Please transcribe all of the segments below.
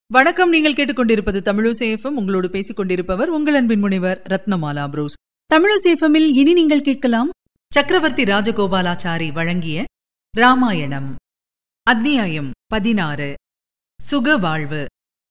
வணக்கம் நீங்கள் கேட்டுக்கொண்டிருப்பது தமிழசேஃபம் உங்களோடு பேசிக் கொண்டிருப்பவர் உங்கள் அன்பின் முனைவர் ரத்னமாலா புரூஸ் தமிழசேஃபமில் இனி நீங்கள் கேட்கலாம் சக்கரவர்த்தி ராஜகோபாலாச்சாரி வழங்கிய ராமாயணம் அத்தியாயம் பதினாறு சுக வாழ்வு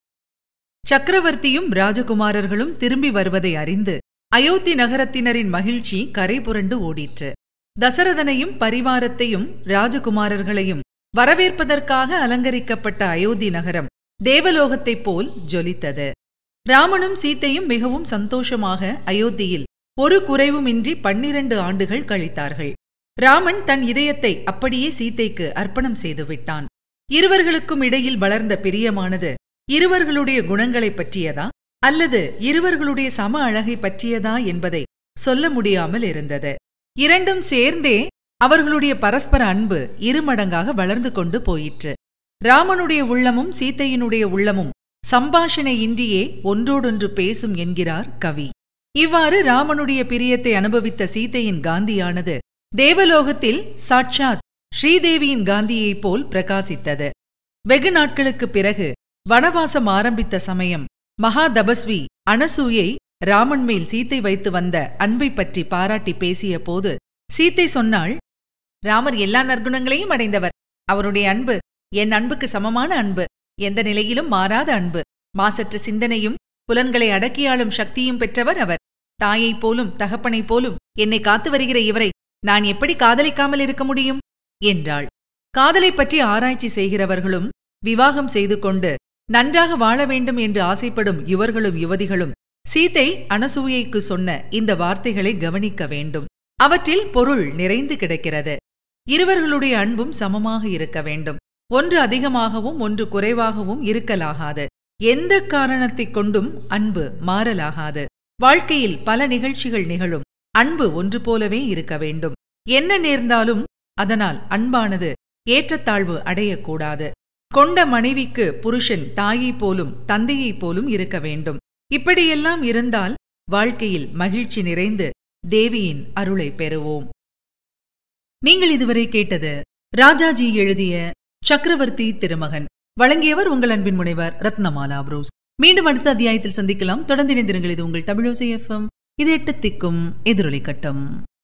சக்கரவர்த்தியும் ராஜகுமாரர்களும் திரும்பி வருவதை அறிந்து அயோத்தி நகரத்தினரின் மகிழ்ச்சி கரை புரண்டு ஓடிற்று தசரதனையும் பரிவாரத்தையும் ராஜகுமாரர்களையும் வரவேற்பதற்காக அலங்கரிக்கப்பட்ட அயோத்தி நகரம் தேவலோகத்தைப் போல் ஜொலித்தது ராமனும் சீத்தையும் மிகவும் சந்தோஷமாக அயோத்தியில் ஒரு குறைவுமின்றி பன்னிரண்டு ஆண்டுகள் கழித்தார்கள் ராமன் தன் இதயத்தை அப்படியே சீத்தைக்கு அர்ப்பணம் செய்து விட்டான் இருவர்களுக்கும் இடையில் வளர்ந்த பிரியமானது இருவர்களுடைய குணங்களைப் பற்றியதா அல்லது இருவர்களுடைய சம அழகை பற்றியதா என்பதை சொல்ல முடியாமல் இருந்தது இரண்டும் சேர்ந்தே அவர்களுடைய பரஸ்பர அன்பு இருமடங்காக வளர்ந்து கொண்டு போயிற்று ராமனுடைய உள்ளமும் சீத்தையினுடைய உள்ளமும் சம்பாஷணையின்றியே ஒன்றோடொன்று பேசும் என்கிறார் கவி இவ்வாறு ராமனுடைய பிரியத்தை அனுபவித்த சீத்தையின் காந்தியானது தேவலோகத்தில் சாட்சாத் ஸ்ரீதேவியின் காந்தியைப் போல் பிரகாசித்தது வெகு நாட்களுக்குப் பிறகு வனவாசம் ஆரம்பித்த சமயம் மகா தபஸ்வி அனசூயை ராமன் மேல் சீத்தை வைத்து வந்த அன்பை பற்றி பாராட்டி பேசிய போது சீத்தை சொன்னாள் ராமர் எல்லா நற்குணங்களையும் அடைந்தவர் அவருடைய அன்பு என் அன்புக்கு சமமான அன்பு எந்த நிலையிலும் மாறாத அன்பு மாசற்ற சிந்தனையும் புலன்களை அடக்கியாளும் சக்தியும் பெற்றவர் அவர் தாயைப் போலும் தகப்பனைப் போலும் என்னை காத்து வருகிற இவரை நான் எப்படி காதலிக்காமல் இருக்க முடியும் என்றாள் காதலைப் பற்றி ஆராய்ச்சி செய்கிறவர்களும் விவாகம் செய்து கொண்டு நன்றாக வாழ வேண்டும் என்று ஆசைப்படும் யுவர்களும் யுவதிகளும் சீதை அனசூயைக்கு சொன்ன இந்த வார்த்தைகளை கவனிக்க வேண்டும் அவற்றில் பொருள் நிறைந்து கிடக்கிறது இருவர்களுடைய அன்பும் சமமாக இருக்க வேண்டும் ஒன்று அதிகமாகவும் ஒன்று குறைவாகவும் இருக்கலாகாது எந்த காரணத்தைக் கொண்டும் அன்பு மாறலாகாது வாழ்க்கையில் பல நிகழ்ச்சிகள் நிகழும் அன்பு ஒன்று போலவே இருக்க வேண்டும் என்ன நேர்ந்தாலும் அதனால் அன்பானது ஏற்றத்தாழ்வு அடையக்கூடாது கொண்ட மனைவிக்கு புருஷன் தாயைப் போலும் தந்தையைப் போலும் இருக்க வேண்டும் இப்படியெல்லாம் இருந்தால் வாழ்க்கையில் மகிழ்ச்சி நிறைந்து தேவியின் அருளை பெறுவோம் நீங்கள் இதுவரை கேட்டது ராஜாஜி எழுதிய சக்கரவர்த்தி திருமகன் வழங்கியவர் உங்கள் அன்பின் முனைவர் ரத்னமாலா புரூஸ் மீண்டும் அடுத்த அத்தியாயத்தில் சந்திக்கலாம் தொடர்ந்து இணைந்திருங்கள் இது உங்கள் தமிழோசை எஃப்எம் இது எட்டு திக்கும் எதிரொலி கட்டம்